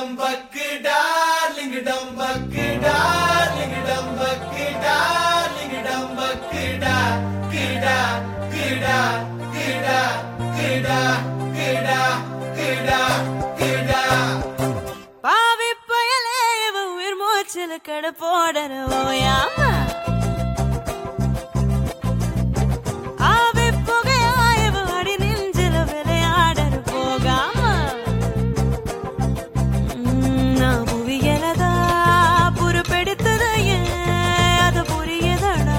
டம்பக்கு darling டம்பக்கு darling டம்பக்கு darling டம்பக்கு டா கிடா கிடா கிடா கிடா கிடா கிடா கிடா பாவி பயலே இவ உயிர் மூச்சில் கடை போடற ஓயாம ஆவி புகையா இவ அடி நெஞ்சில விளையாடற போகாம உம், நான் புவியலதா பொறுப்பெடுத்தது ஏன் அது புரியதடா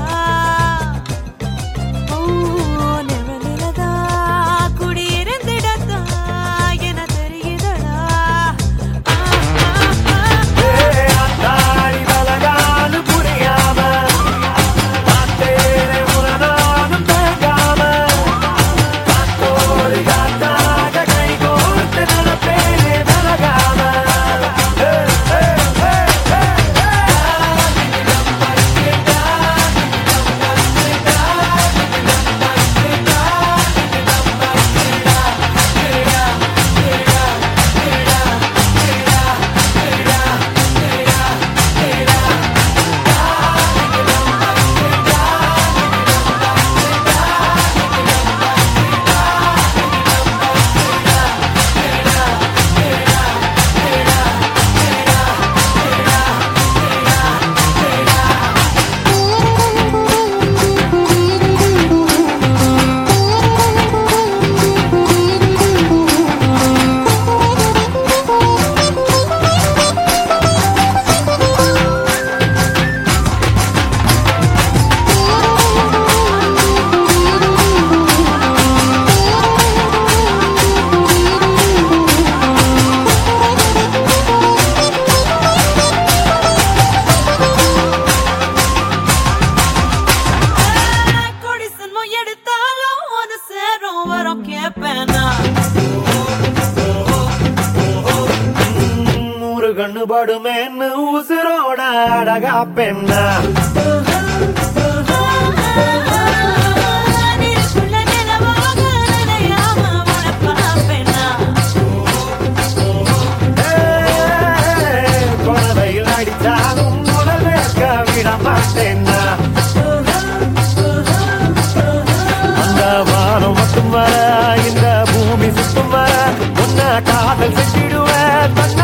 ஓ நிழலிலதா குடியிருந்திடத்தா என தெரியுதடா ஆ, ஆ, ஆ, ஆ. தாடி பலகாலு புரியாம காத்தேரை முரணாலும் தாங்காம காத்தோடு காத்தாக கை கோர்த்து நடப்பேனே விலகாம ஏ, ஏ, ஏ, ஏ, ஏ. கொடி சின்மம் எடுத்தாலும் ஒரு சேரும் வரும் கேப்பேனா நூறு கண்ணு படுமேன்னு உசுரோட அழகா பெண்ணா நீருக்குள்ள நிலவாக நினையாம உனப்பாப்பேனா குழந்தையில் அடித்தாலும் முதல் வேர்க்க விட மாட்டேன்னா அந்த வானம் மட்டும் வர இந்த பூமி சுத்தும் வர உன்ன காதல் செஞ்சிடுவேன் தன்னை